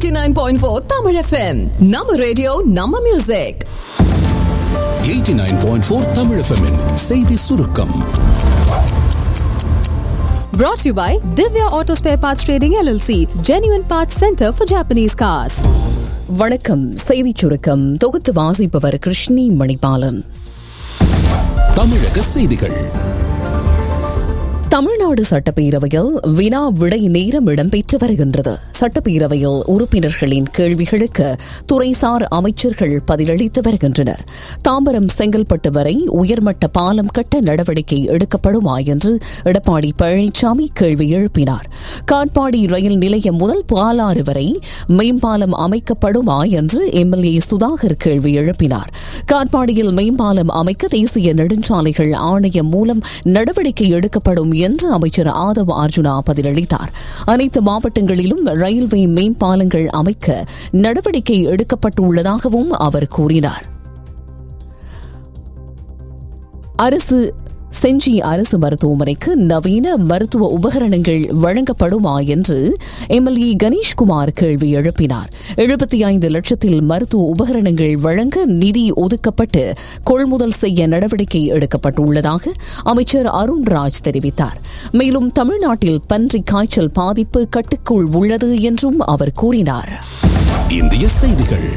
89.4 Tamil FM. நம்ம radio நம்ம music 89.4 Tamil FM -இன் செய்தி சுருக்கம் Brought to you by Divya Auto Spare Parts Trading LLC, Genuine Parts Center for Japanese Cars. வணக்கம் செய்திச் சுருக்கம் தொகுத்து வாசிப்பவர் கிருஷ்ணி மணிபாலன் தமிழக செய்திகள் தமிழ்நாடு சட்டப்பேரவையில் வினா விடை நேரம் இடம்பெற்று வருகின்றது சட்டப்பேரவையில் உறுப்பினர்களின் கேள்விகளுக்கு துறைசார் அமைச்சர்கள் பதிலளித்து வருகின்றனர் தாம்பரம் செங்கல்பட்டு வரை உயர்மட்ட பாலம் கட்ட நடவடிக்கை எடுக்கப்படுமா என்று எடப்பாடி பழனிசாமி கேள்வி எழுப்பினார் காட்பாடி ரயில் நிலையம் முதல் பாலாறு வரை மேம்பாலம் அமைக்கப்படுமா என்று எம்எல்ஏ சுதாகர் கேள்வி எழுப்பினார் காட்பாடியில் மேம்பாலம் அமைக்க தேசிய நெடுஞ்சாலைகள் ஆணையம் மூலம் நடவடிக்கை எடுக்கப்படும் என்று அமைச்சர் ஆதவ் அர்ஜுனா பதிலளித்தார் அனைத்து மாவட்டங்களிலும் ரயில்வே மேம்பாலங்கள் அமைக்க நடவடிக்கை எடுக்கப்பட்டுள்ளதாகவும் அவர் கூறினார் அரசு செஞ்சி அரசு மருத்துவமனைக்கு நவீன மருத்துவ உபகரணங்கள் வழங்கப்படுமா என்று எம்எல்ஏ கணேஷ்குமார் கேள்வி எழுப்பினார் எழுபத்தி ஐந்து லட்சத்தில் மருத்துவ உபகரணங்கள் வழங்க நிதி ஒதுக்கப்பட்டு கொள்முதல் செய்ய நடவடிக்கை எடுக்கப்பட்டுள்ளதாக அமைச்சர் அருண்ராஜ் தெரிவித்தார் மேலும் தமிழ்நாட்டில் பன்றி காய்ச்சல் பாதிப்பு கட்டுக்குள் உள்ளது என்றும் அவர் கூறினார் இந்திய செய்திகள்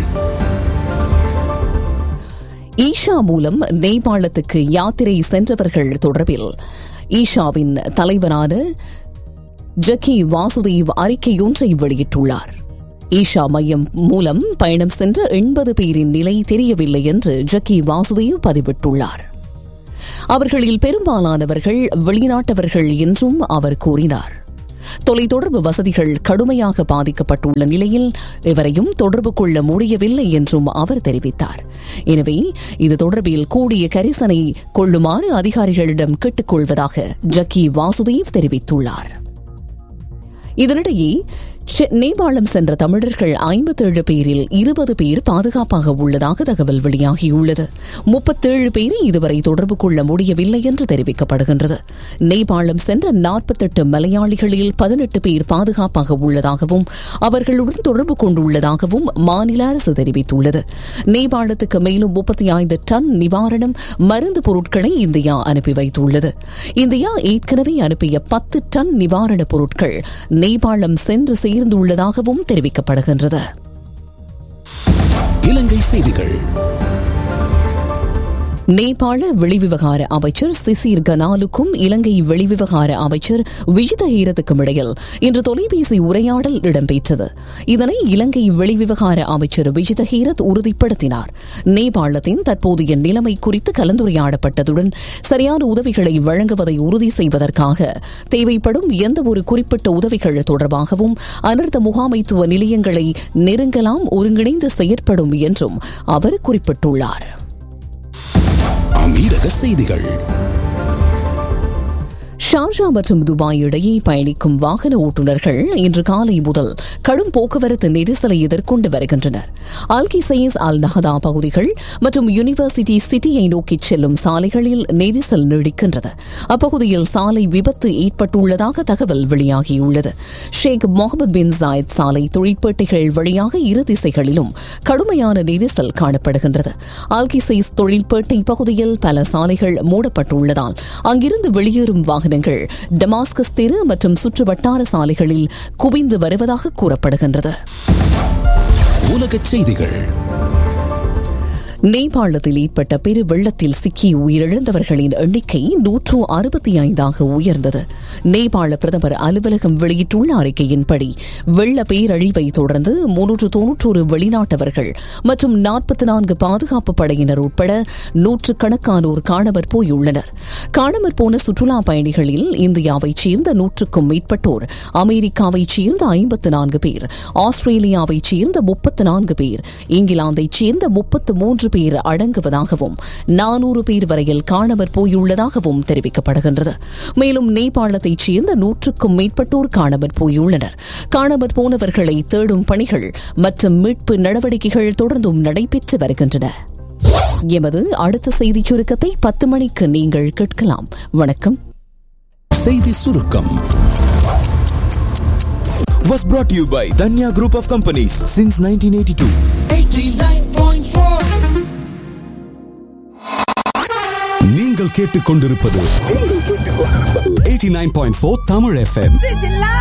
ஈஷா மூலம் நேபாளத்துக்கு யாத்திரை சென்றவர்கள் தொடர்பில் ஈஷாவின் தலைவரான ஜக்கி வாசுதேவ் அறிக்கையொன்றை வெளியிட்டுள்ளார் ஈஷா மையம் மூலம் பயணம் சென்ற எண்பது பேரின் நிலை தெரியவில்லை என்று ஜக்கி வாசுதேவ் பதிவிட்டுள்ளார் அவர்களில் பெரும்பாலானவர்கள் வெளிநாட்டவர்கள் என்றும் அவர் கூறினார் தொலைத்தொடர்பு வசதிகள் கடுமையாக பாதிக்கப்பட்டுள்ள நிலையில் எவரையும் தொடர்பு கொள்ள முடியவில்லை என்றும் அவர் தெரிவித்தார் எனவே இது தொடர்பில் கூடிய கரிசனை கொள்ளுமாறு அதிகாரிகளிடம் கேட்டுக்கொள்வதாக ஜக்கி வாசுதேவ் தெரிவித்துள்ளார் இதனிடையே நேபாளம் சென்ற தமிழர்கள் ஐம்பத்தேழு பேரில் இருபது பேர் பாதுகாப்பாக உள்ளதாக தகவல் வெளியாகியுள்ளது முப்பத்தேழு பேரை இதுவரை தொடர்பு கொள்ள முடியவில்லை என்று தெரிவிக்கப்படுகின்றது நேபாளம் சென்ற நாற்பத்தெட்டு மலையாளிகளில் பதினெட்டு பேர் பாதுகாப்பாக உள்ளதாகவும் அவர்களுடன் தொடர்பு கொண்டுள்ளதாகவும் மாநில அரசு தெரிவித்துள்ளது நேபாளத்துக்கு மேலும் முப்பத்தி ஐந்து டன் நிவாரணம் மருந்து பொருட்களை இந்தியா அனுப்பி வைத்துள்ளது இந்தியா ஏற்கனவே அனுப்பிய பத்து டன் நிவாரணப் பொருட்கள் நேபாளம் சென்று சேர்ந்துள்ளதாகவும் தெரிவிக்கப்படுகின்றது இலங்கை செய்திகள் நேபாள வெளிவிவகார அமைச்சர் சிசிர் கனாலுக்கும் இலங்கை வெளிவிவகார அமைச்சர் விஜித ஹீரத்துக்கும் இடையில் இன்று தொலைபேசி உரையாடல் இடம்பெற்றது இதனை இலங்கை வெளிவிவகார அமைச்சர் விஜித ஹீரத் உறுதிப்படுத்தினார் நேபாளத்தின் தற்போதைய நிலைமை குறித்து கலந்துரையாடப்பட்டதுடன் சரியான உதவிகளை வழங்குவதை உறுதி செய்வதற்காக தேவைப்படும் எந்த ஒரு குறிப்பிட்ட உதவிகள் தொடர்பாகவும் அனர்த்த முகாமைத்துவ நிலையங்களை நெருங்கலாம் ஒருங்கிணைந்து செயற்படும் என்றும் அவர் குறிப்பிட்டுள்ளார் அமீரக செய்திகள் ஷார்ஜா மற்றும் துபாய் இடையே பயணிக்கும் வாகன ஓட்டுநர்கள் இன்று காலை முதல் கடும் போக்குவரத்து நெரிசலை எதிர்கொண்டு வருகின்றனர் அல்கி சயின்ஸ் அல் நஹதா பகுதிகள் மற்றும் யூனிவர்சிட்டி சிட்டியை நோக்கி செல்லும் சாலைகளில் நெரிசல் நீடிக்கின்றது அப்பகுதியில் சாலை விபத்து ஏற்பட்டுள்ளதாக தகவல் வெளியாகியுள்ளது ஷேக் முகமது பின் ஜாயத் சாலை தொழிற்பேட்டைகள் வழியாக இரு திசைகளிலும் கடுமையான நெரிசல் காணப்படுகின்றது அல்கி சைஸ் தொழிற்பேட்டை பகுதியில் பல சாலைகள் மூடப்பட்டுள்ளதால் அங்கிருந்து வெளியேறும் வாகனங்கள் வாகனங்கள் டமாஸ்கஸ் தெரு மற்றும் சுற்றுவட்டார சாலைகளில் குவிந்து வருவதாக கூறப்படுகின்றது உலகச் செய்திகள் நேபாளத்தில் ஏற்பட்ட பெரு வெள்ளத்தில் சிக்கி உயிரிழந்தவர்களின் எண்ணிக்கை நூற்று அறுபத்தி ஐந்தாக உயர்ந்தது நேபாள பிரதமர் அலுவலகம் வெளியிட்டுள்ள அறிக்கையின்படி வெள்ள பேரழிவை தொடர்ந்து முன்னூற்று தொன்னூற்றொரு வெளிநாட்டவர்கள் மற்றும் நாற்பத்தி நான்கு பாதுகாப்பு படையினர் உட்பட நூற்றுக்கணக்கானோர் காணவர் போயுள்ளனர் காணவர் போன சுற்றுலா பயணிகளில் இந்தியாவைச் சேர்ந்த நூற்றுக்கும் மேற்பட்டோர் அமெரிக்காவைச் சேர்ந்த ஐம்பத்து நான்கு பேர் ஆஸ்திரேலியாவைச் சேர்ந்த முப்பத்து நான்கு பேர் இங்கிலாந்தைச் சேர்ந்த முப்பத்து மூன்று பேர் அடங்குவதாகவும் நானூறு பேர் வரையில் காணவர் போயுள்ளதாகவும் தெரிவிக்கப்படுகின்றது மேலும் நேபாளத்தைச் சேர்ந்த நூற்றுக்கும் மேற்பட்டோர் காணவர் போயுள்ளனர் காணவர் போனவர்களை தேடும் பணிகள் மற்றும் மீட்பு நடவடிக்கைகள் தொடர்ந்தும் நடைபெற்று வருகின்றன எமது அடுத்த செய்திச் சுருக்கத்தை பத்து மணிக்கு நீங்கள் கேட்கலாம் வணக்கம் செய்தி சுருக்கம் was brought to you by Danya Group of Companies since 1982. நீங்கள் கேட்டுக்கொண்டிருப்பது 89.4 தமிழ் எஃப்எம்